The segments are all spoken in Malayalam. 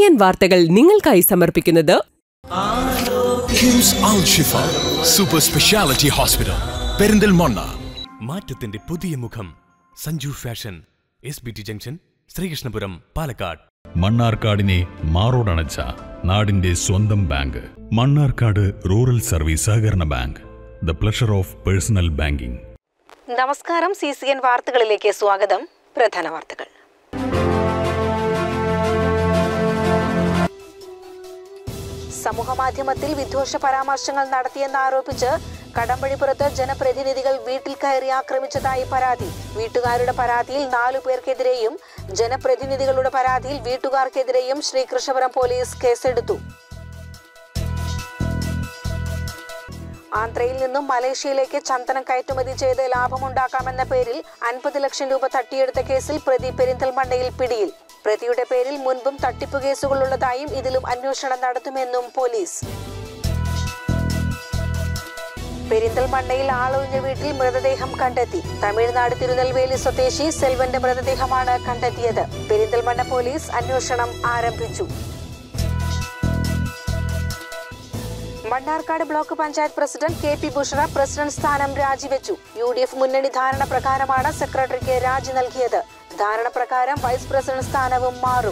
എൻ വാർത്തകൾ നിങ്ങൾക്കായി സമർപ്പിക്കുന്നത് KIMS Al Shifa super speciality hospital Perinthalmanna മാറ്റത്തിന്റെ പുതിയ മുഖം Sanju fashion S B T junction Sreekrishnapuram Palakkad മണ്ണാർക്കാടിനെ മാറോടണച്ച നാടിന്റെ സ്വന്തം ബാങ്ക് മണ്ണാർക്കാട് റൂറൽ സർവീസ് സഹകരണ bank the pleasure of personal banking നമസ്കാരം സി സി എൻ വാർത്തകളിലേക്ക് സ്വാഗതം പ്രധാന വാർത്തകൾ സമൂഹമാധ്യമത്തിൽ വിദ്വേഷ പരാമർശങ്ങൾ നടത്തിയെന്ന് ആരോപിച്ച് കടമ്പഴിപ്പുറത്ത് ജനപ്രതിനിധികൾ വീട്ടിൽ കയറി ആക്രമിച്ചതായി പരാതി വീട്ടുകാരുടെ പരാതിയിൽ നാലു പേർക്കെതിരെയും ജനപ്രതിനിധികളുടെ പരാതിയിൽ വീട്ടുകാർക്കെതിരെയും ശ്രീകൃഷ്ണപുരം പോലീസ് കേസെടുത്തു ആന്ധ്രയിൽ നിന്നും മലേഷ്യയിലേക്ക് ചന്ദനം കയറ്റുമതി ചെയ്ത് ലാഭമുണ്ടാക്കാമെന്ന പേരിൽ അൻപത് ലക്ഷം രൂപ തട്ടിയെടുത്ത കേസിൽ പ്രതി പെരിന്തൽമണ്ണയിൽ പിടിയിൽ പ്രതിയുടെ പേരിൽ മുൻപും തട്ടിപ്പ് കേസുകളുള്ളതായും ഇതിലും അന്വേഷണം നടത്തുമെന്നും പോലീസ് പെരിന്തൽമണ്ണയിൽ ആളൊഴിഞ്ഞ വീട്ടിൽ മൃതദേഹം കണ്ടെത്തി തമിഴ്നാട് തിരുനെൽവേലി സ്വദേശി സെൽവന്റെ മൃതദേഹമാണ് കണ്ടെത്തിയത് പെരിന്തൽമണ്ണ പോലീസ് അന്വേഷണം ആരംഭിച്ചു Mannarkkad block panchayat president K P Bushara president സ്ഥാനം രാജിവെച്ചു യു ഡി എഫ് മുന്നണി ധാരണ പ്രകാരമാണ് സെക്രട്ടറിക്ക് രാജി നൽകിയത് ധാരണ പ്രകാരം വൈസ് പ്രസിഡന്റ് സ്ഥാനവും മാറും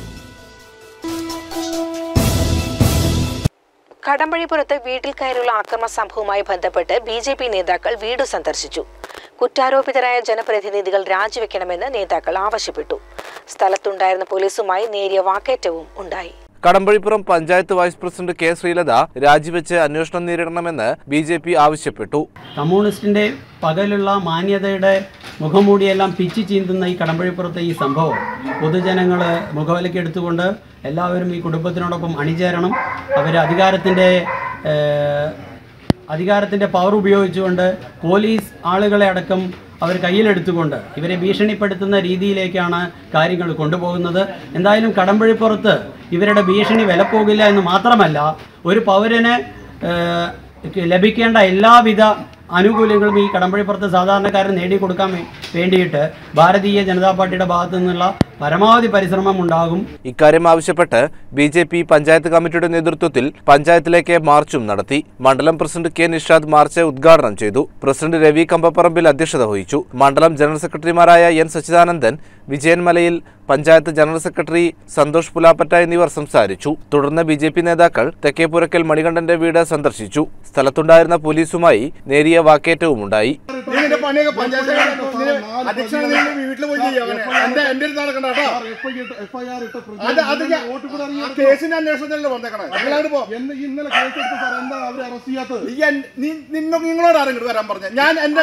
കടമ്പഴിപ്പുറത്ത് വീട്ടിൽ കയറിയുള്ള ആക്രമണ സംഭവവുമായി ബന്ധപ്പെട്ട് ബി ജെ പി നേതാക്കൾ വീട് സന്ദർശിച്ചു കുറ്റാരോപിതരായ ജനപ്രതിനിധികൾ രാജിവെക്കണമെന്ന് നേതാക്കൾ ആവശ്യപ്പെട്ടു സ്ഥലത്തുണ്ടായിരുന്ന പോലീസുമായി നേരിയ വാക്കേറ്റവും ഉണ്ടായി Kadambazhipuram panchayat vice president K Sreelatha രാജിവെച്ച് അന്വേഷണം നേരിടണമെന്ന് ബി ജെ പി ആവശ്യപ്പെട്ടു കമ്മ്യൂണിസ്റ്റിൻ്റെ പകലുള്ള മാന്യതയുടെ മുഖംമൂടിയെല്ലാം പിച്ചി ചീന്തുന്ന ഈ കടമ്പഴിപ്പുറത്തെ ഈ സംഭവം പൊതുജനങ്ങൾ മുഖവിലയ്ക്ക് എടുത്തുകൊണ്ട് എല്ലാവരും ഈ കുടുംബത്തിനോടൊപ്പം അണിചേരണം അവർ അധികാരത്തിൻ്റെ അധികാരത്തിൻ്റെ പവർ ഉപയോഗിച്ചുകൊണ്ട് പോലീസ് ആളുകളെ അടക്കം അവർ കയ്യിലെടുത്തുകൊണ്ട് ഇവരെ ഭീഷണിപ്പെടുത്തുന്ന രീതിയിലേക്കാണ് കാര്യങ്ങൾ കൊണ്ടുപോകുന്നത് എന്തായാലും കടമ്പഴിപ്പുറത്ത് ഇവരുടെ ഭീഷണി വിലപ്പോകില്ല എന്ന് മാത്രമല്ല ഒരു പൗരന് ഏഹ്, ലഭിക്കേണ്ട എല്ലാവിധ ആനുകൂല്യങ്ങളും ഈ കടമ്പഴിപ്പുറത്ത് സാധാരണക്കാരൻ നേടിക്കൊടുക്കാൻ വേ- വേണ്ടിയിട്ട് ഭാരതീയ ജനതാ പാർട്ടിയുടെ ഭാഗത്തു നിന്നുള്ള പരമാവധി പരിശ്രമം ഉണ്ടാകും ഇക്കാര്യം ആവശ്യപ്പെട്ട് ബി ജെ പി പഞ്ചായത്ത് കമ്മിറ്റിയുടെ നേതൃത്വത്തിൽ പഞ്ചായത്തിലേക്ക് മാർച്ചും നടത്തി മണ്ഡലം പ്രസിഡന്റ് കെ നിഷാദ് മാർച്ച് ഉദ്ഘാടനം ചെയ്തു പ്രസിഡന്റ് രവി കമ്പപ്പറമ്പിൽ അധ്യക്ഷത വഹിച്ചു മണ്ഡലം ജനറൽ സെക്രട്ടറിമാരായ N Sachidanandan Vijayan Malayil panchayat general secretary Santhosh Pulapatta എന്നിവർ സംസാരിച്ചു തുടർന്ന് ബി ജെ പി നേതാക്കൾ തെക്കേപ്പുരക്കൽ മണികണ്ഠന്റെ വീട് സന്ദർശിച്ചു സ്ഥലത്തുണ്ടായിരുന്ന പോലീസുമായി നേരിയ വാക്കേറ്റവും ഉണ്ടായി നിന്റെ പണിയൊക്കെ പഞ്ചായത്ത് അധ്യക്ഷനാണ് നീ വീട്ടിൽ പോയി ചെയ്യാം എന്റെ എന്റെ അടുത്ത് നടക്കണ്ട കേട്ടോ അത് അത് ഞാൻ- ആ കേസിന്റെ അന്വേഷണത്തിലല്ലേ പറഞ്ഞേക്കണേ നിങ്ങളവിടെ പോ ഇന്നലെ കേസെടുത്ത് സാർ എന്താ അവരെ അറസ്റ്റ് ചെയ്യാത്തത് ഈ എൻ- നീ- നിന്നോ നിങ്ങളോട് ആരെങ്കിലും വരാൻ പറഞ്ഞ ഞാൻ എന്റെ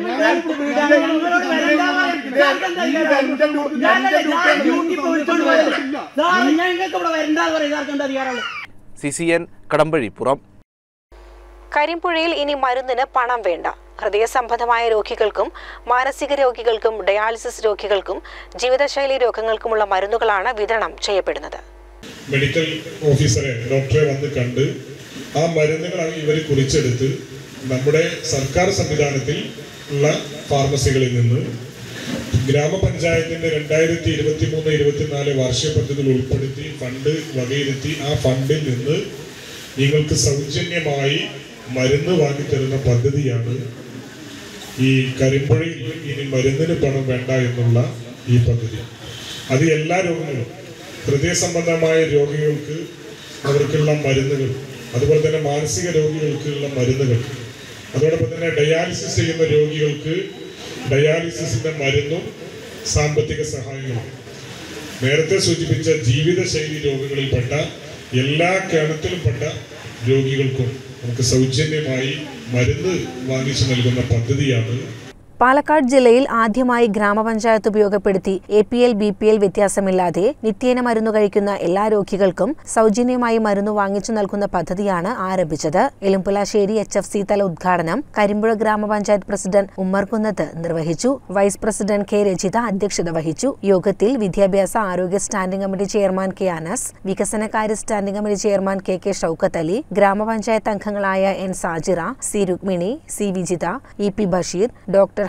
സി സി എൻ കടമ്പഴിപ്പുറം കരിമ്പുഴയിൽ ഇനി മരുന്നിന് പണം വേണ്ട ഹൃദയ സംബന്ധമായ രോഗികൾക്കും മാനസിക രോഗികൾക്കും ഡയാലിസിസ് രോഗികൾക്കും ജീവിതശൈലി രോഗങ്ങൾക്കുമുള്ള മരുന്നുകളാണ് വിതരണം ചെയ്യപ്പെടുന്നത് മെഡിക്കൽ ഓഫീസറെ ഡോക്ടറെ വന്ന് കണ്ട് ആ മരുന്നുകൾ ഇവർ കുറിച്ചെടുത്ത് നമ്മുടെ സർക്കാർ സംവിധാനത്തിൽ ഉള്ള ഫാർമസികളിൽ നിന്ന് ഗ്രാമപഞ്ചായത്തിന്റെ രണ്ടായിരത്തി ഇരുപത്തി മൂന്ന് ഇരുപത്തിനാല് വാർഷിക പദ്ധതിയിൽ ഉൾപ്പെടുത്തി ഫണ്ട് വകയിരുത്തി ആ ഫണ്ടിൽ നിന്ന് നിങ്ങൾക്ക് സൗജന്യമായി മരുന്ന് വാങ്ങിത്തരുന്ന പദ്ധതിയാണ് ഈ കരിമ്പുഴയിൽ ഇനി മരുന്നിന് പണം വേണ്ട എന്നുള്ള ഈ പദ്ധതി അത് എല്ലാ രോഗങ്ങളും ഹൃദയ സംബന്ധമായ രോഗികൾക്ക് അവർക്കുള്ള മരുന്നുകൾ അതുപോലെ തന്നെ മാനസിക രോഗികൾക്കുള്ള മരുന്നുകൾ അതോടൊപ്പം തന്നെ ഡയാലിസിസ് ചെയ്യുന്ന രോഗികൾക്ക് ഡയാലിസിസിന്റെ മരുന്നും സാമ്പത്തിക സഹായങ്ങളും നേരത്തെ സൂചിപ്പിച്ച ജീവിതശൈലി രോഗങ്ങളിൽപ്പെട്ട എല്ലാ കേണത്തിലുംപ്പെട്ട രോഗികൾക്കും നമുക്ക് സൗജന്യമായി മരുന്ന് വാങ്ങിച്ചു നൽകുന്ന പദ്ധതിയാണ് പാലക്കാട് ജില്ലയിൽ ആദ്യമായി ഗ്രാമപഞ്ചായത്ത് ഉപയോഗപ്പെടുത്തി A P L B P L വ്യത്യാസമില്ലാതെ നിത്യേന മരുന്ന് കഴിക്കുന്ന എല്ലാ രോഗികൾക്കും സൗജന്യമായി മരുന്ന് വാങ്ങിച്ചു നൽകുന്ന പദ്ധതിയാണ് ആരംഭിച്ചത് എലുമ്പുലാശ്ശേരി എച്ച് എഫ് സി തല ഉദ്ഘാടനം കരിമ്പുഴ ഗ്രാമപഞ്ചായത്ത് പ്രസിഡന്റ് ഉമ്മർകുന്നത്ത് നിർവഹിച്ചു വൈസ് പ്രസിഡന്റ് കെ രജിത അധ്യക്ഷത വഹിച്ചു യോഗത്തിൽ വിദ്യാഭ്യാസ ആരോഗ്യ standing committee chairman K Anas വികസനകാര്യ standing committee chairman K K Shoukath Ali ഗ്രാമപഞ്ചായത്ത് അംഗങ്ങളായ N Sajira C Rukmini C Vijitha E P Basheer doctor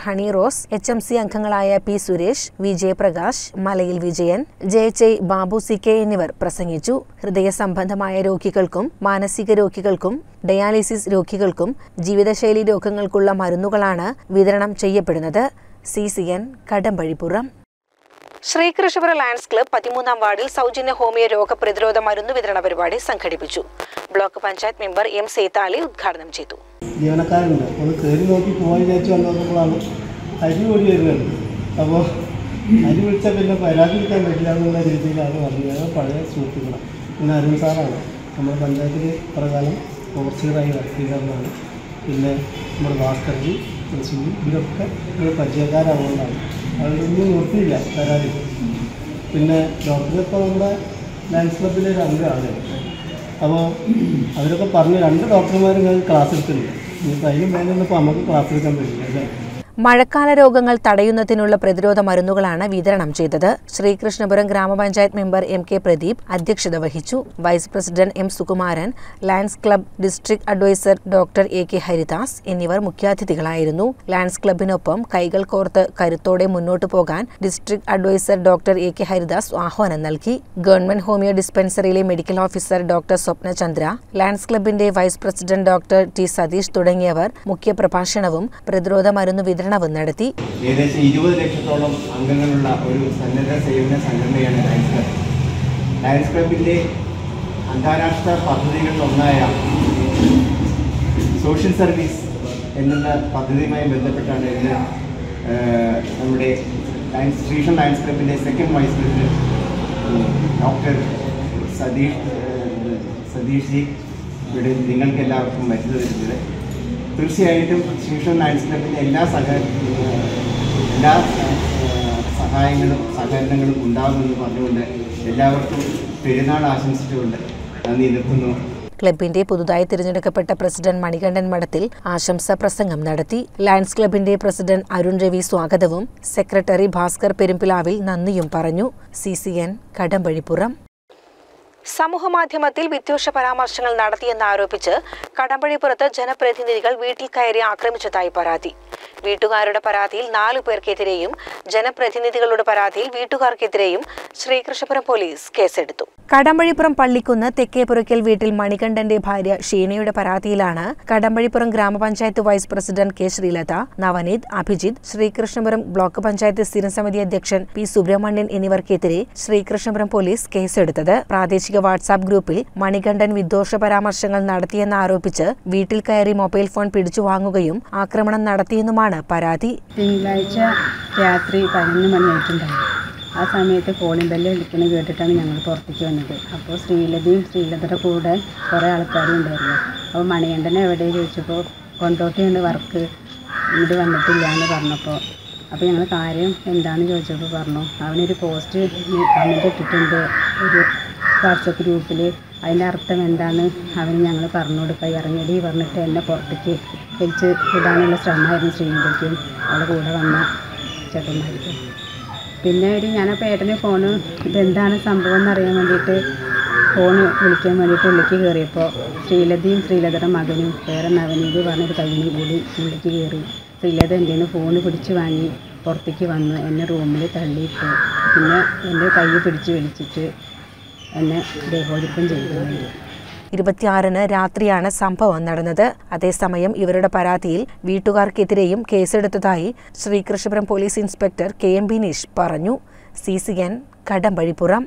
Honey Rose H M C അംഗങ്ങളായ പി സുരേഷ് വി ജയപ്രകാശ് മലയിൽ വിജയൻ ജയചയ് ബാബു സി കെ എന്നിവർ പ്രസംഗിച്ചു ഹൃദയ സംബന്ധമായ രോഗികൾക്കും മാനസിക രോഗികൾക്കും ഡയാലിസിസ് രോഗികൾക്കും ജീവിതശൈലി രോഗങ്ങൾക്കുള്ള മരുന്നുകളാണ് വിതരണം ചെയ്യപ്പെടുന്നത് C C N Kadampazhipuram Sreekrishnapura lions club പതിമൂന്നാം വാർഡിൽ സൗജന്യ ഹോമിയോ രോഗപ്രതിരോധ മരുന്ന് വിതരണ പരിപാടി സംഘടിപ്പിച്ചു block panchayat member M Sethali ഉദ്ഘാടനം ചെയ്തു ജീവനക്കാരുണ്ട് ഒന്ന് കയറി നോക്കി പോകാൻ വിചാരിച്ചു വന്നപ്പോഴാണ് അരി ഓടി വരുന്നത് അപ്പോൾ അരി വിളിച്ചാൽ പിന്നെ പരാതിരിക്കാൻ പറ്റില്ല എന്നുള്ള രീതിയിലാണ് പറഞ്ഞത് ഞങ്ങൾ പഴയ സുഹൃത്തുക്കളാണ് പിന്നെ അരുൺ സാറാണ് നമ്മുടെ പഞ്ചായത്തിൽ പ്രകാരം ഓവർസീറായി വർക്ക് ചെയ്തതാണ് പിന്നെ നമ്മുടെ ഭാസ്കർജി സുനി ഇവരൊക്കെ നമ്മൾ പരിചയക്കാരാവുകൊണ്ടാണ് അവരൊന്നും നിർത്തിയില്ല പരാതി പിന്നെ ഡോക്ടർ ഇപ്പോൾ നമ്മുടെ ഡാൻസ് ക്ലബിലെ ഒരു അംഗമാണ് അപ്പോൾ അവരൊക്കെ പറഞ്ഞു രണ്ട് ഡോക്ടർമാരും ഞാൻ ക്ലാസ് എടുക്കുന്നുണ്ട് ഇനിയിപ്പോൾ അതിന് മേലൊന്നും ഇപ്പോൾ നമുക്ക് ക്ലാസ് എടുക്കാൻ പറ്റില്ല അല്ലേ മഴക്കാല രോഗങ്ങൾ തടയുന്നതിനുള്ള പ്രതിരോധ മരുന്നുകളാണ് വിതരണം ചെയ്തത് ശ്രീകൃഷ്ണപുരം ഗ്രാമപഞ്ചായത്ത് മെമ്പർ എം കെ പ്രദീപ് അധ്യക്ഷത വഹിച്ചു vice president M Sukumaran lions club district adviser doctor A K Haridas എന്നിവർ മുഖ്യാതിഥികളായിരുന്നു ലയൺസ് ക്ലബിനൊപ്പം കൈകൾ കോർത്ത് കരുത്തോടെ മുന്നോട്ടു പോകാൻ district adviser doctor A K Haridas ആഹ്വാനം നൽകി ഗവൺമെന്റ് ഹോമിയോ ഡിസ്പെൻസറിയിലെ medical officer doctor Swapna Chandra lions ക്ലബിന്റെ vice president doctor T Satheesh തുടങ്ങിയവർ മുഖ്യപ്രഭാഷണവും പ്രതിരോധ മരുന്ന് വിതരണവും നടത്തി ഏകദേശം ഇരുപത് ലക്ഷത്തോളം അംഗങ്ങളുള്ള ഒരു സന്നദ്ധ സേവന സംഘടനയാണ് ലയൺസ് ക്ലബ് ലയൺസ് ക്ലബിൻ്റെ അന്താരാഷ്ട്ര പദ്ധതികളിലൊന്നായ സോഷ്യൽ സർവീസ് എന്നുള്ള പദ്ധതിയുമായി ബന്ധപ്പെട്ടാണ് ഇന്ന് ഏഹ്, നമ്മുടെ ലയൺസ് ശ്രീഷൻ ലയൺസ് ക്ലബിൻ്റെ second vice president doctor Satheesh ഏഹ്, സതീഷ് ജി ഇവിടെ നിങ്ങൾക്ക് എല്ലാവർക്കും മരുന്ന് തരുന്നത് തീർച്ചയായിട്ടും ശ്രീഷൻ ലയൺസ് ക്ലബിൻ്റെ എല്ലാ സഹ ഏഹ്, എല്ലാ ഏഹ്, സഹായങ്ങളും സഹകരണങ്ങളും ഉണ്ടാകുമെന്ന് പറഞ്ഞുകൊണ്ട് എല്ലാവർക്കും പെരുന്നാൾ ആശംസിച്ചുകൊണ്ട് നന്ദി നിർത്തുന്നു ക്ലബിന്റെ പുതുതായി തിരഞ്ഞെടുക്കപ്പെട്ട പ്രസിഡന്റ് മണികണ്ഠൻ മഠത്തിൽ ആശംസാ പ്രസംഗം നടത്തി ലയൺസ് ക്ലബിന്റെ പ്രസിഡന്റ് അരുൺ രവി സ്വാഗതവും സെക്രട്ടറി ഭാസ്കർ പെരുമ്പിലാവിൽ നന്ദിയും പറഞ്ഞു സി സി എൻ കടമ്പഴിപ്പുറം സമൂഹമാധ്യമത്തിൽ വിദ്വേഷ പരാമർശങ്ങൾ നടത്തിയെന്നാരോപിച്ച് കടമ്പഴിപ്പുറത്ത് ജനപ്രതിനിധികൾ വീട്ടിൽ കയറി ആക്രമിച്ചതായി പരാതി വീട്ടുകാരുടെ പരാതിയിൽ നാലു പേർക്കെതിരെയും ജനപ്രതിനിധികളുടെ പരാതിയിൽ വീട്ടുകാർക്കെതിരെയും ശ്രീകൃഷ്ണപുരം പോലീസ് കേസെടുത്തു കടമ്പഴിപ്പുറം പള്ളിക്കുന്ന് തെക്കേപുറയ്ക്കൽ വീട്ടിൽ മണികണ്ഠന്റെ ഭാര്യ ഷീനയുടെ പരാതിയിലാണ് Kadampazhipuram grama panchayat vice president K Sreelatha Navaneeth Abhijith Sreekrishnapuram block panchayat സ്ഥിരം സമിതി അധ്യക്ഷൻ പി സുബ്രഹ്മണ്യൻ എന്നിവർക്കെതിരെ ശ്രീകൃഷ്ണപുരം പോലീസ് കേസെടുത്തത് പ്രാദേശിക വാട്സാപ്പ് ഗ്രൂപ്പിൽ മണികണ്ഠൻ വിദ്വേഷ പരാമർശങ്ങൾ നടത്തിയെന്ന് ആരോപിച്ച് വീട്ടിൽ കയറി മൊബൈൽ ഫോൺ പിടിച്ചു വാങ്ങുകയും ആക്രമണം നടത്തിയെന്നുമാണ് പരാതി തിങ്കളാഴ്ച രാത്രി പതിനൊന്ന് മണിയായിട്ടുണ്ടായിരുന്നു ആ സമയത്ത് കോളിംഗ് ബെല്ല് വിളിക്കുന്നത് കേട്ടിട്ടാണ് ഞങ്ങൾ പുറത്തേക്ക് വന്നത് അപ്പോൾ ശ്രീലതയും ശ്രീലതയുടെ കൂടെ കുറേ ആൾക്കാരും ഉണ്ടായിരുന്നു അപ്പോൾ മണികണ്ഠനെ എവിടെ ചോദിച്ചപ്പോൾ കൊണ്ടോട്ടിയുണ്ട് വർക്ക് ഇങ്ങോട്ട് വന്നിട്ടില്ല എന്ന് പറഞ്ഞപ്പോൾ അപ്പോൾ ഞങ്ങൾ കാര്യം എന്താണെന്ന് ചോദിച്ചപ്പോൾ പറഞ്ഞു അവനൊരു പോസ്റ്റ് കമൻറ്റ് ഇട്ടിട്ടുണ്ട് ഒരു വാട്സപ്പ് ഗ്രൂപ്പിൽ അതിൻ്റെ അർത്ഥം എന്താണെന്ന് അവന് ഞങ്ങൾ പറഞ്ഞു കൊടുക്കുക ഇറങ്ങിയടി പറഞ്ഞിട്ട് എന്നെ പുറത്തേക്ക് വലിച്ച് വിടാനുള്ള ശ്രമമായിരുന്നു ശ്രീലതയ്ക്കും അവളുടെ കൂടെ വന്ന ചേട്ടന്മാർക്ക് പിന്നെ ഒരു ഞാൻ ആ പേട്ടന് ഫോണ് ഇതെന്താണ് സംഭവം എന്നറിയാൻ വേണ്ടിയിട്ട് ഫോണ് വിളിക്കാൻ വേണ്ടിയിട്ട് ഉള്ളിലേക്ക് കയറിയപ്പോൾ ശ്രീലതയും ശ്രീലതയുടെ മകനും വേറെ നവനീത് പറഞ്ഞൊരു കയ്യിനും കൂടി ഉള്ളിലേക്ക് കയറി ശ്രീലത എൻ്റെ നിന്ന് ഫോണ് പിടിച്ച് വാങ്ങി പുറത്തേക്ക് വന്നു എന്നെ റൂമിൽ തള്ളിയിട്ടു പിന്നെ എൻ്റെ കൈ പിടിച്ച് വലിച്ചിട്ട് എന്നെ ദേഹോദിപ്പം ചെയ്തിട്ടുണ്ട് ഇരുപത്തിയാറിന് രാത്രിയാണ് സംഭവം നടന്നത് അതേസമയം ഇവരുടെ പരാതിയിൽ വീട്ടുകാർക്കെതിരെയും കേസെടുത്തതായി Sreekrishnapuram police inspector K M Bineesh പറഞ്ഞു C C N Kadampazhipuram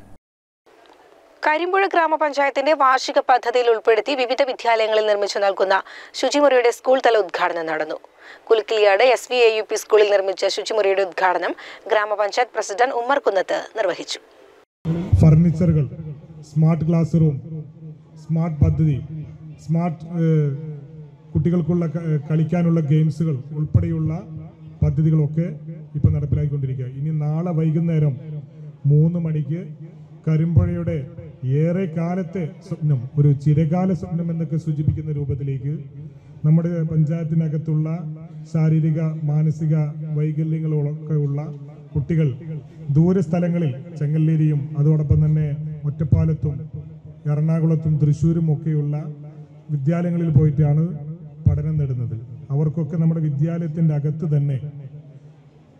Karimpuzha ഗ്രാമപഞ്ചായത്തിന്റെ വാർഷിക പദ്ധതിയിൽ ഉൾപ്പെടുത്തി വിവിധ വിദ്യാലയങ്ങളിൽ നിർമ്മിച്ചു നൽകുന്ന ശുചിമുറിയുടെ സ്കൂൾ തല ഉദ്ഘാടനം നടന്നു Kulukkiliyad S V A U P സ്കൂളിൽ നിർമ്മിച്ച ശുചിമുറിയുടെ ഉദ്ഘാടനം ഗ്രാമപഞ്ചായത്ത് പ്രസിഡന്റ് ഉമ്മർ കുന്നത്ത് നിർവഹിച്ചു ഫർണിച്ചറുകൾ സ്മാർട്ട് ക്ലാസ് റൂം സ്മാർട്ട് പദ്ധതി സ്മാർട്ട് ഏഹ്, കുട്ടികൾക്കുള്ള ക- ഏഹ്, കളിക്കാനുള്ള ഗെയിംസുകൾ ഉൾപ്പെടെയുള്ള പദ്ധതികളൊക്കെ ഇപ്പം നടപ്പിലാക്കിക്കൊണ്ടിരിക്കുക ഇനി നാളെ വൈകുന്നേരം മൂന്ന് മണിക്ക് കരിമ്പുഴയുടെ ഏറെ കാലത്തെ സ്വപ്നം ഒരു ചിരകാല സ്വപ്നം എന്നൊക്കെ സൂചിപ്പിക്കുന്ന രൂപത്തിലേക്ക് നമ്മുടെ പഞ്ചായത്തിനകത്തുള്ള ശാരീരിക മാനസിക വൈകല്യങ്ങളൊക്കെ ഉള്ള കുട്ടികൾ ദൂരസ്ഥലങ്ങളിൽ ചെങ്ങല്ലേരിയും അതോടൊപ്പം തന്നെ ഒറ്റപ്പാലത്തും എറണാകുളത്തും തൃശ്ശൂരും ഒക്കെയുള്ള വിദ്യാലയങ്ങളിൽ പോയിട്ടാണ് പഠനം നേടുന്നത് അവർക്കൊക്കെ നമ്മുടെ വിദ്യാലയത്തിൻ്റെ അകത്ത് തന്നെ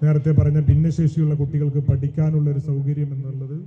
നേരത്തെ പറഞ്ഞ ഭിന്നശേഷിയുള്ള കുട്ടികൾക്ക് പഠിക്കാനുള്ള ഒരു സൗകര്യം എന്നുള്ളത്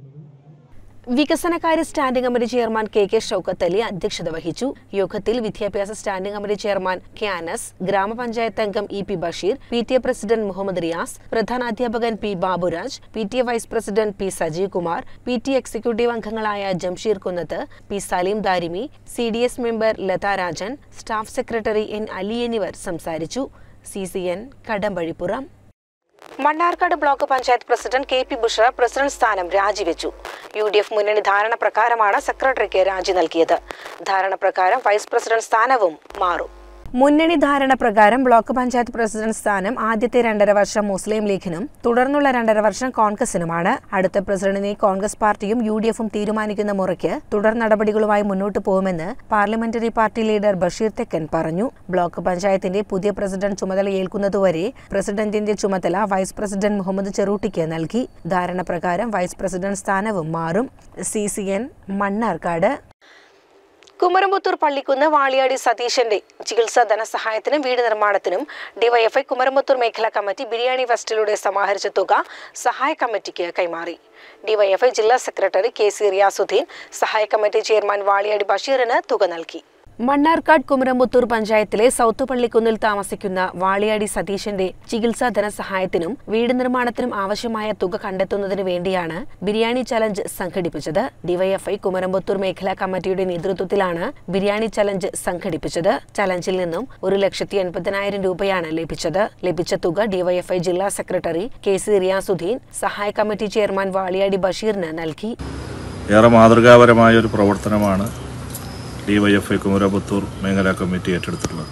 വികസനകാര്യ standing committee chairman K K Shoukath Ali അധ്യക്ഷത വഹിച്ചു യോഗത്തിൽ വിദ്യാഭ്യാസ standing committee chairman K Anas grama panchayat അംഗം E P Basheer P T A president Muhammad Riyas പ്രധാനാധ്യാപകൻ P Baburaj P T A vice president P Sajeev Kumar P T executive അംഗങ്ങളായ Jamsheer Kunnath P Salim Darimi C D S member Latha Rajan staff secretary N Ali എന്നിവർ സംസാരിച്ചു C C N Kadampazhipuram Mannarkkad block panchayat president K P Bushara president സ്ഥാനം രാജിവെച്ചു യു ഡി എഫ് മുന്നണി ധാരണ പ്രകാരമാണ് സെക്രട്ടറിക്ക് രാജി നൽകിയത് ധാരണ പ്രകാരം വൈസ് പ്രസിഡന്റ് സ്ഥാനവും മാറും മുന്നണി ധാരണ പ്രകാരം ബ്ലോക്ക് പഞ്ചായത്ത് പ്രസിഡന്റ് സ്ഥാനം ആദ്യത്തെ രണ്ടര വർഷം മുസ്ലിം ലീഗിനും തുടർന്നുള്ള രണ്ടര വർഷം കോൺഗ്രസിനുമാണ് അടുത്ത പ്രസിഡന്റിനെ കോൺഗ്രസ് പാർട്ടിയും യു ഡി എഫും തീരുമാനിക്കുന്ന മുറയ്ക്ക് തുടർ നടപടികളുമായി മുന്നോട്ട് പോകുമെന്ന് പാർലമെന്ററി പാർട്ടി ലീഡർ ബഷീർ തെക്കൻ പറഞ്ഞു ബ്ലോക്ക് പഞ്ചായത്തിന്റെ പുതിയ പ്രസിഡന്റ് ചുമതലയേൽക്കുന്നതുവരെ പ്രസിഡന്റിന്റെ ചുമതല വൈസ് പ്രസിഡന്റ് മുഹമ്മദ് ചെറൂട്ടിക്ക് നൽകി ധാരണ പ്രകാരം വൈസ് പ്രസിഡന്റ് സ്ഥാനവും മാറും C C N Mannarkkad Kumaramputhur Pallikkunnu Valiyadi സതീശന്റെ ചികിത്സാ ധനസഹായത്തിനും വീട് നിർമ്മാണത്തിനും ഡിവൈഎഫ്ഐ കുമരമ്പത്തൂർ മേഖലാ കമ്മിറ്റി ബിരിയാണി ഫെസ്റ്റിലൂടെ സമാഹരിച്ച തുക സഹായ കമ്മിറ്റിക്ക് കൈമാറി ഡിവൈഎഫ്ഐ ജില്ലാ സെക്രട്ടറി കെ സി റിയാസുദ്ദീൻ സഹായ കമ്മിറ്റി ചെയർമാൻ വാളിയാടി ബഷീറിന് തുക നൽകി മണ്ണാർക്കാട് കുമരമ്പത്തൂർ പഞ്ചായത്തിലെ സൗത്ത് പള്ളിക്കുന്നിൽ താമസിക്കുന്ന വാളിയാടി സതീശന്റെ ചികിത്സാ ധനസഹായത്തിനും വീട് നിർമ്മാണത്തിനും ആവശ്യമായ തുക കണ്ടെത്തുന്നതിന് വേണ്ടിയാണ് ബിരിയാണി ചലഞ്ച് സംഘടിപ്പിച്ചത് ഡിവൈഎഫ്ഐ കുമരമ്പത്തൂർ മേഖലാ കമ്മിറ്റിയുടെ നേതൃത്വത്തിലാണ് ബിരിയാണി ചലഞ്ച് സംഘടിപ്പിച്ചത് ചലഞ്ചിൽ നിന്നും ഒരു ലക്ഷത്തി എൺപതിനായിരം രൂപയാണ് ലഭിച്ചത് ലഭിച്ച തുക ഡിവൈഎഫ്ഐ ജില്ലാ സെക്രട്ടറി കെ സി റിയാസുദ്ദീൻ സഹായ കമ്മിറ്റി ചെയർമാൻ വാളിയാടി ബഷീറിന് നൽകി ഏറെ മാതൃകാപരമായ ഒരു പ്രവർത്തനമാണ് D Y F I Kumaraputhur മേഖലാ കമ്മിറ്റി ഏറ്റെടുത്തിട്ടുള്ളത്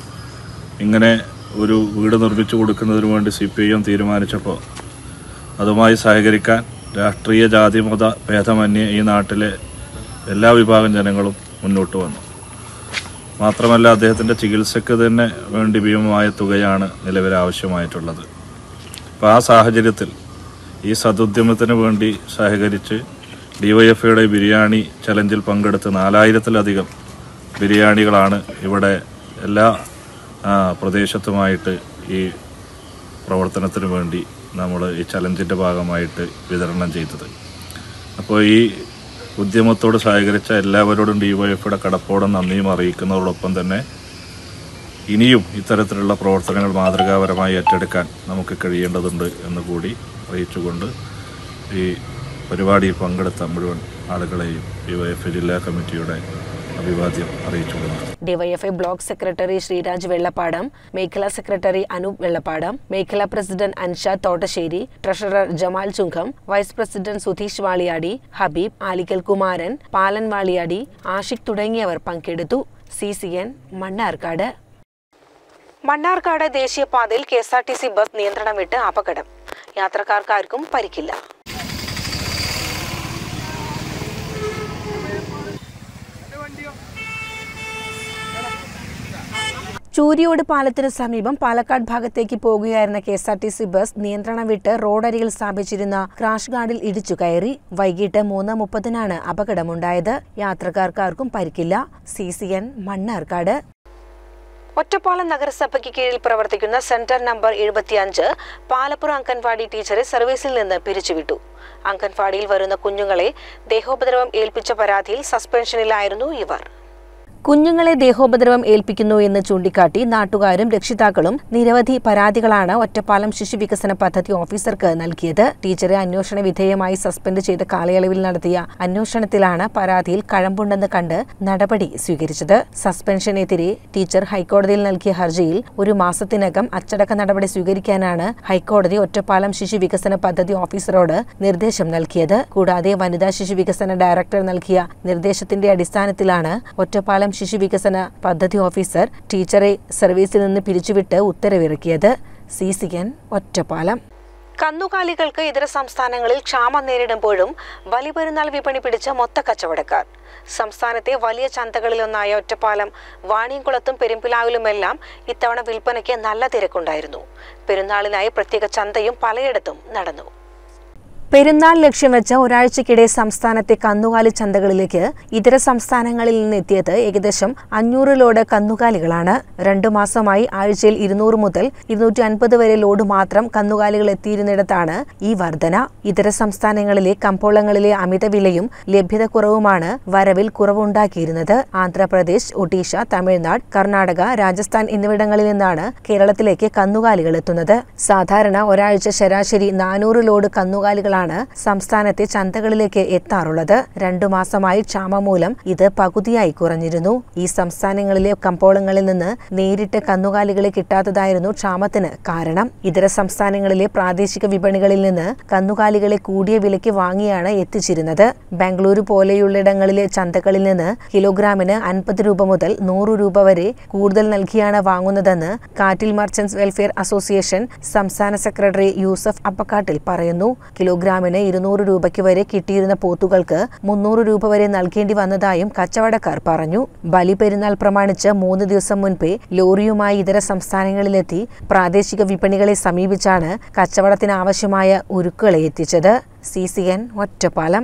ഇങ്ങനെ ഒരു വീട് നിർമ്മിച്ചു കൊടുക്കുന്നതിന് വേണ്ടി സി പി ഐ എം തീരുമാനിച്ചപ്പോൾ അതുമായി സഹകരിക്കാൻ രാഷ്ട്രീയ ജാതി മത ഭേദമന്യേ ഈ നാട്ടിലെ എല്ലാ വിഭാഗം ജനങ്ങളും മുന്നോട്ട് വന്നു മാത്രമല്ല അദ്ദേഹത്തിൻ്റെ ചികിത്സയ്ക്ക് തന്നെ വേണ്ടി ഭീമമായ തുകയാണ് നിലവിൽ ആവശ്യമായിട്ടുള്ളത് അപ്പോൾ ആ സാഹചര്യത്തിൽ ഈ സതുദ്യമത്തിന് വേണ്ടി സഹകരിച്ച് ഡിവൈഎഫ്ഐയുടെ ബിരിയാണി ചലഞ്ചിൽ പങ്കെടുത്ത് നാലായിരത്തിലധികം ബിരിയാണികളാണ് ഇവിടെ എല്ലാ ആ, പ്രദേശത്തുമായിട്ട് ഈ പ്രവർത്തനത്തിന് വേണ്ടി നമ്മൾ ഈ ചലഞ്ചിൻ്റെ ഭാഗമായിട്ട് വിതരണം ചെയ്തത് അപ്പോൾ ഈ ഉദ്യമത്തോട് സഹകരിച്ച എല്ലാവരോടും ഡിവൈഎഫ്ഐയുടെ കടപ്പോടും നന്ദിയും അറിയിക്കുന്നതോടൊപ്പം തന്നെ ഇനിയും ഇത്തരത്തിലുള്ള പ്രവർത്തനങ്ങൾ മാതൃകാപരമായി ഏറ്റെടുക്കാൻ നമുക്ക് കഴിയേണ്ടതുണ്ട് എന്ന് കൂടി അറിയിച്ചുകൊണ്ട് ഈ പരിപാടിയിൽ പങ്കെടുത്ത മുഴുവൻ ആളുകളെയും ഡിവൈഎഫ് ജില്ലാ കമ്മിറ്റിയുടെ അഭിവാദ്യം അറിയിച്ചുകൊള്ളുന്നു DYFI block secretary Sreeraj Vellappadam മേഖലാ സെക്രട്ടറി അനൂപ് വെള്ളപ്പാടം മേഖലാ president Anshad Thottassery treasurer Jamal Chungam vice president Sudheesh Valiyadi Habeeb Alikkal Kumaran Palan Valiyadi Ashiq തുടങ്ങിയവർ പങ്കെടുത്തു C C N Mannarkkad Mannarkkad ദേശീയപാതയിൽ K S R T C bus നിയന്ത്രണം വിട്ട് അപകടം യാത്രക്കാർക്കാർക്കും പരിക്കില്ല ചൂരിയോട് പാലത്തിന് സമീപം പാലക്കാട് ഭാഗത്തേക്ക് പോകുകയായിരുന്ന K S R T C bus നിയന്ത്രണം വിട്ട് റോഡരികിൽ സ്ഥാപിച്ചിരുന്ന ക്രാഷ് ഗാർഡിൽ ഇടിച്ചു കയറി വൈകിട്ട് മൂന്ന് മുപ്പതിനാണ് അപകടമുണ്ടായത് യാത്രക്കാർക്കാർക്കും പരിക്കില്ല C C N Mannarkkad Ottapalam നഗരസഭയ്ക്ക് കീഴിൽ പ്രവർത്തിക്കുന്ന സെന്റർ നമ്പർ എഴുപത്തിയഞ്ച് പാലപ്പുറം അംഗൻവാടി ടീച്ചറെ സർവീസിൽ നിന്ന് പിരിച്ചുവിട്ടു അംഗൻവാടിയിൽ വരുന്ന കുഞ്ഞുങ്ങളെ ദേഹോപദ്രവം ഏൽപ്പിച്ച പരാതിയിൽ സസ്പെൻഷനിലായിരുന്നു ഇവർ കുഞ്ഞുങ്ങളെ ദേഹോപദ്രവം ഏൽപ്പിക്കുന്നു എന്ന് ചൂണ്ടിക്കാട്ടി നാട്ടുകാരും രക്ഷിതാക്കളും നിരവധി പരാതികളാണ് ഒറ്റപ്പാലം ശിശു വികസന പദ്ധതി ഓഫീസർക്ക് നൽകിയത് ടീച്ചറെ അന്വേഷണ വിധേയമായി സസ്പെൻഡ് ചെയ്ത കാലയളവിൽ നടത്തിയ അന്വേഷണത്തിലാണ് പരാതിയിൽ കഴമ്പുണ്ടെന്ന് കണ്ട് നടപടി സ്വീകരിച്ചത് സസ്പെൻഷനെതിരെ ടീച്ചർ ഹൈക്കോടതിയിൽ നൽകിയ ഹർജിയിൽ ഒരു മാസത്തിനകം അച്ചടക്ക നടപടി സ്വീകരിക്കാനാണ് ഹൈക്കോടതി ഒറ്റപ്പാലം ശിശു വികസന പദ്ധതി ഓഫീസറോട് നിർദ്ദേശം നൽകിയത് കൂടാതെ വനിതാ ശിശു വികസന ഡയറക്ടർ നൽകിയ നിർദ്ദേശത്തിന്റെ അടിസ്ഥാനത്തിലാണ് ഒറ്റപ്പാലം ശിശു വികസന പദ്ധതി ഓഫീസർ ടീച്ചറെ സർവീസിൽ നിന്ന് പിരിച്ചുവിട്ട് ഉത്തരവിറക്കിയത് സി സി എൻ ഒറ്റപ്പാലം കന്നുകാലികൾക്ക് ഇതര സംസ്ഥാനങ്ങളിൽ ക്ഷാമം നേരിടുമ്പോഴും ബലിപെരുന്നാൾ വിപണി പിടിച്ച മൊത്ത കച്ചവടക്കാർ സംസ്ഥാനത്തെ വലിയ ചന്തകളിലൊന്നായ ഒറ്റപ്പാലം വാണിയംകുളത്തും പെരുമ്പിലാവിലുമെല്ലാം ഇത്തവണ വിൽപ്പനയ്ക്ക് നല്ല തിരക്കുണ്ടായിരുന്നു പെരുന്നാളിനായി പ്രത്യേക ചന്തയും പലയിടത്തും നടന്നു പെരുന്നാൾ ലക്ഷ്യം വെച്ച് ഒരാഴ്ചക്കിടെ സംസ്ഥാനത്തെ കന്നുകാലി ചന്തകളിലേക്ക് ഇതര സംസ്ഥാനങ്ങളിൽ നിന്ന് എത്തിയത് ഏകദേശം അഞ്ഞൂറ് ലോഡ് കന്നുകാലികളാണ് രണ്ടു മാസമായി ആഴ്ചയിൽ ഇരുന്നൂറ് മുതൽ ഇരുന്നൂറ്റി അൻപത് വരെ ലോഡ് മാത്രം കന്നുകാലികൾ എത്തിയിരുന്നിടത്താണ് ഈ വർധന ഇതര സംസ്ഥാനങ്ങളിലെ കമ്പോളങ്ങളിലെ അമിത വിലയും ലഭ്യത കുറവുമാണ് വരവിൽ കുറവുണ്ടാക്കിയിരുന്നത് ആന്ധ്രാപ്രദേശ് ഒഡീഷ തമിഴ്നാട് കർണാടക രാജസ്ഥാൻ എന്നിവിടങ്ങളിൽ നിന്നാണ് കേരളത്തിലേക്ക് കന്നുകാലികൾ എത്തുന്നത് സാധാരണ ഒരാഴ്ച ശരാശരി നാനൂറ് ലോഡ് കന്നുകാലികളാണ് സംസ്ഥാനത്തെ ചന്തകളിലേക്ക് എത്താറുള്ളത് രണ്ടു മാസമായി ക്ഷാമം മൂലം ഇത് പകുതിയായി കുറഞ്ഞിരുന്നു ഈ സംസ്ഥാനങ്ങളിലെ കമ്പോളങ്ങളിൽ നിന്ന് നേരിട്ട് കന്നുകാലികളെ കിട്ടാത്തതായിരുന്നു ക്ഷാമത്തിന് കാരണം ഇതര സംസ്ഥാനങ്ങളിലെ പ്രാദേശിക വിപണികളിൽ നിന്ന് കന്നുകാലികളെ കൂടിയ വിലയ്ക്ക് വാങ്ങിയാണ് എത്തിച്ചിരുന്നത് ബാംഗ്ലൂരു പോലെയുള്ളിടങ്ങളിലെ ചന്തകളിൽ നിന്ന് കിലോഗ്രാമിന് അൻപത് രൂപ മുതൽ നൂറ് രൂപ വരെ കൂടുതൽ നൽകിയാണ് വാങ്ങുന്നതെന്ന് കാറ്റിൽ മർച്ചന്റ്സ് വെൽഫെയർ അസോസിയേഷൻ സംസ്ഥാന സെക്രട്ടറി യൂസഫ് അപ്പക്കാട്ടിൽ പറയുന്നു കിലോഗ്രാമിന് ഇരുന്നൂറ് രൂപയ്ക്ക് വരെ കിട്ടിയിരുന്ന പോത്തുകൾക്ക് മുന്നൂറ് രൂപ വരെ നൽകേണ്ടി വന്നതായും കച്ചവടക്കാർ പറഞ്ഞു ബലി പെരുന്നാൾ പ്രമാണിച്ച് മൂന്ന് ദിവസം മുൻപേ ലോറിയുമായി ഇതര സംസ്ഥാനങ്ങളിലെത്തി പ്രാദേശിക വിപണികളെ സമീപിച്ചാണ് കച്ചവടത്തിന് ആവശ്യമായ ഉരുക്കുകളെ എത്തിച്ചത് സി സി എൻ ഒറ്റപ്പാലം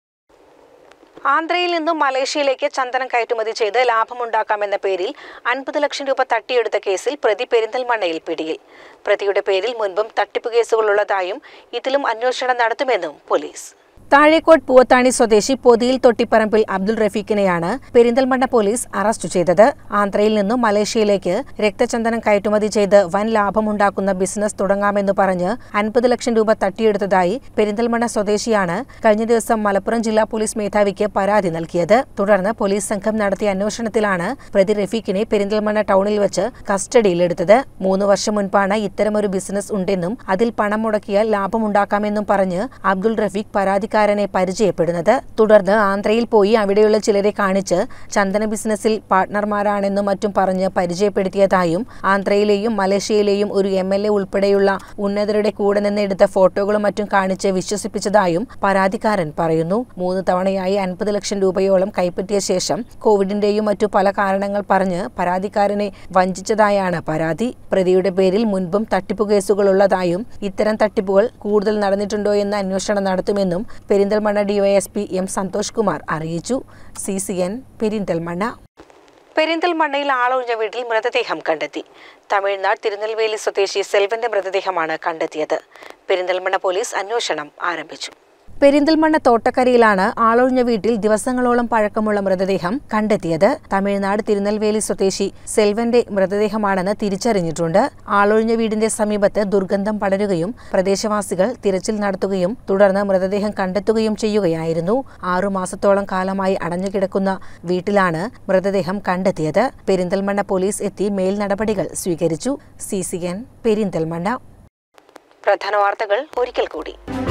ആന്ധ്രയിൽ നിന്നും മലേഷ്യയിലേക്ക് ചന്ദനം കയറ്റുമതി ചെയ്ത് ലാഭമുണ്ടാക്കാമെന്ന പേരിൽ അൻപത് ലക്ഷം രൂപ തട്ടിയെടുത്ത കേസിൽ പ്രതി പെരിന്തൽമണ്ണയിൽ പിടിയിൽ പ്രതിയുടെ പേരിൽ മുൻപും തട്ടിപ്പ് കേസുകളുള്ളതായും ഇതിലും അന്വേഷണം നടത്തുമെന്നും പോലീസ് താഴേക്കോട് പൂവത്താണി സ്വദേശി പൊതിയിൽ തൊട്ടിപ്പറമ്പിൽ അബ്ദുൾ റഫീഖിനെയാണ് പെരിന്തൽമണ്ണ പോലീസ് അറസ്റ്റ് ചെയ്തത് ആന്ധ്രയിൽ നിന്നും മലേഷ്യയിലേക്ക് രക്തചന്ദനം കയറ്റുമതി ചെയ്ത് വൻ ലാഭമുണ്ടാക്കുന്ന ബിസിനസ് തുടങ്ങാമെന്ന് പറഞ്ഞ് അൻപത് ലക്ഷം രൂപ തട്ടിയെടുത്തതായി പെരിന്തൽമണ്ണ സ്വദേശിയാണ് കഴിഞ്ഞ ദിവസം മലപ്പുറം ജില്ലാ പോലീസ് മേധാവിക്ക് പരാതി നൽകിയത് തുടർന്ന് പോലീസ് സംഘം നടത്തിയ അന്വേഷണത്തിലാണ് പ്രതി റഫീഖിനെ പെരിന്തൽമണ്ണ ടൗണിൽ വെച്ച് കസ്റ്റഡിയിലെടുത്തത് മൂന്ന് വർഷം മുൻപാണ് ഇത്തരമൊരു ബിസിനസ് ഉണ്ടെന്നും അതിൽ പണം മുടക്കിയാൽ ലാഭമുണ്ടാക്കാമെന്നും പറഞ്ഞ് അബ്ദുൾ റഫീഖ് പരാതിക്കാരനെ പരിചയപ്പെടുന്നത് തുടർന്ന് ആന്ധ്രയിൽ പോയി അവിടെയുള്ള ചിലരെ കാണിച്ച് ചന്ദന ബിസിനസ്സിൽ പാർട്ട്ണർമാരാണെന്നും മറ്റും പറഞ്ഞ് പരിചയപ്പെടുത്തിയതായും ആന്ധ്രയിലെയും മലേഷ്യയിലെയും ഒരു എം എൽ എ ഉൾപ്പെടെയുള്ള ഉന്നതരുടെ കൂടെ നിന്ന് എടുത്ത ഫോട്ടോകളും മറ്റും കാണിച്ച് വിശ്വസിപ്പിച്ചതായും പരാതിക്കാരൻ പറയുന്നു മൂന്ന് തവണയായി അൻപത് ലക്ഷം രൂപയോളം കൈപ്പറ്റിയ ശേഷം കോവിഡിന്റെയും മറ്റു പല കാരണങ്ങൾ പറഞ്ഞ് പരാതിക്കാരനെ വഞ്ചിച്ചതായാണ് പരാതി പ്രതിയുടെ പേരിൽ മുൻപും തട്ടിപ്പ് കേസുകളുള്ളതായും ഇത്തരം തട്ടിപ്പുകൾ കൂടുതൽ നടന്നിട്ടുണ്ടോ എന്ന് അന്വേഷണം നടത്തുമെന്നും പെരിന്തൽമണ്ണ ഡിവൈഎസ്പി എം സന്തോഷ് കുമാർ അറിയിച്ചു സി സി എൻ പെരിന്തൽമണ്ണ പെരിന്തൽമണ്ണയിൽ ആളൊഴിഞ്ഞ വീട്ടിൽ മൃതദേഹം കണ്ടെത്തി തമിഴ്നാട് തിരുനെൽവേലി സ്വദേശി സെൽവന്റെ മൃതദേഹമാണ് കണ്ടെത്തിയത് പെരിന്തൽമണ്ണ പോലീസ് അന്വേഷണം ആരംഭിച്ചു പെരിന്തൽമണ്ണ തോട്ടക്കരയിലാണ് ആളൊഴിഞ്ഞ വീട്ടിൽ ദിവസങ്ങളോളം പഴക്കമുള്ള മൃതദേഹം കണ്ടെത്തിയത് തമിഴ്നാട് തിരുനെൽവേലി സ്വദേശി സെൽവന്റെ മൃതദേഹമാണെന്ന് തിരിച്ചറിഞ്ഞിട്ടുണ്ട് ആളൊഴിഞ്ഞ വീടിന്റെ സമീപത്ത് ദുർഗന്ധം പടരുകയും പ്രദേശവാസികൾ തിരച്ചിൽ നടത്തുകയും തുടർന്ന് മൃതദേഹം കണ്ടെത്തുകയും ചെയ്യുകയായിരുന്നു ആറുമാസത്തോളം കാലമായി അടഞ്ഞുകിടക്കുന്ന വീട്ടിലാണ് മൃതദേഹം കണ്ടെത്തിയത് പെരിന്തൽമണ്ണ പോലീസ് എത്തി മേൽ നടപടികൾ സ്വീകരിച്ചു സി സി എൻ പെരിന്തൽമണ്ണ പ്രധാന വാർത്തകൾ ഒരിക്കൽ കൂടി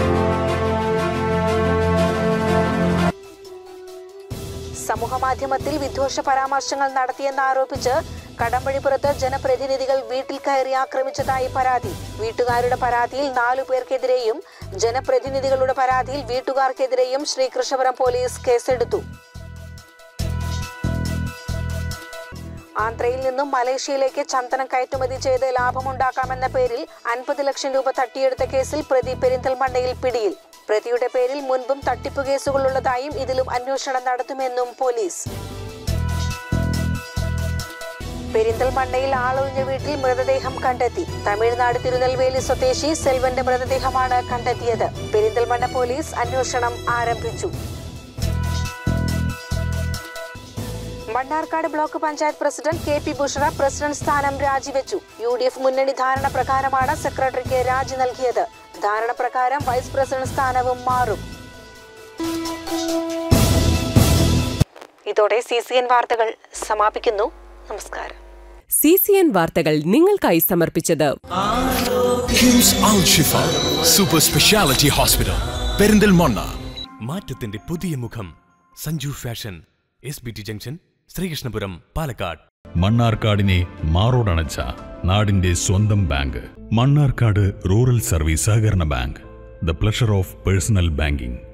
സമൂഹമാധ്യമത്തിൽ വിദ്വേഷ പരാമർശങ്ങൾ നടത്തിയെന്ന് ആരോപിച്ച് കടമ്പഴിപ്പുറത്ത് ജനപ്രതിനിധികൾ വീട്ടിൽ കയറി ആക്രമിച്ചതായി പരാതി വീട്ടുകാരുടെ പരാതിയിൽ നാലു പേർക്കെതിരെയും ജനപ്രതിനിധികളുടെ പരാതിയിൽ വീട്ടുകാർക്കെതിരെയും ശ്രീകൃഷ്ണപുരം പോലീസ് കേസെടുത്തു ആന്ധ്രയിൽ നിന്നും മലേഷ്യയിലേക്ക് ചന്ദനം കയറ്റുമതി ചെയ്ത് ലാഭമുണ്ടാക്കാമെന്ന പേരിൽ അൻപത് ലക്ഷം രൂപ തട്ടിയെടുത്ത കേസിൽ പ്രതി പെരിന്തൽമണ്ണയിൽ പിടിയിൽ പ്രതിയുടെ പേരിൽ മുൻപും തട്ടിപ്പ് കേസുകളുള്ളതായും ഇതിലും അന്വേഷണം നടത്തുമെന്നും പോലീസ് പെരിന്തൽമണ്ണയിൽ ആളൊഴിഞ്ഞ വീട്ടിൽ മൃതദേഹം കണ്ടെത്തി തമിഴ്നാട് തിരുനെൽവേലി സ്വദേശി സെൽവന്റെ മൃതദേഹമാണ് കണ്ടെത്തിയത് പെരിന്തൽമണ്ണ പോലീസ് അന്വേഷണം ആരംഭിച്ചു Mannarkkad block panchayat president K P Bushara president സ്ഥാനം രാജിവെച്ചു യു ഡി എഫ് മുന്നണി ധാരണ പ്രകാരമാണ് സെക്രട്ടറിക്ക് രാജി നൽകിയത് ധാരണ പ്രകാരം വൈസ് പ്രസിഡന്റ് സ്ഥാനവും മാറും ഇതോടെ സി സി എൻ വാർത്തകൾ സമാപിക്കുന്നു നമസ്കാരം സി സി എൻ വാർത്തകൾ നിങ്ങൾക്കായി സമർപ്പിച്ചത് KIMS Al Shifa super speciality hospital Perinthalmanna മാറ്റത്തിന്റെ പുതിയ മുഖം Sanju fashion S B T junction Sreekrishnapuram Palakkad മണ്ണാർക്കാടിനെ മാറോടണച്ച നാടിന്റെ സ്വന്തം ബാങ്ക് മണ്ണാർക്കാട് റൂറൽ സർവീസ് സഹകരണ bank the pleasure of personal banking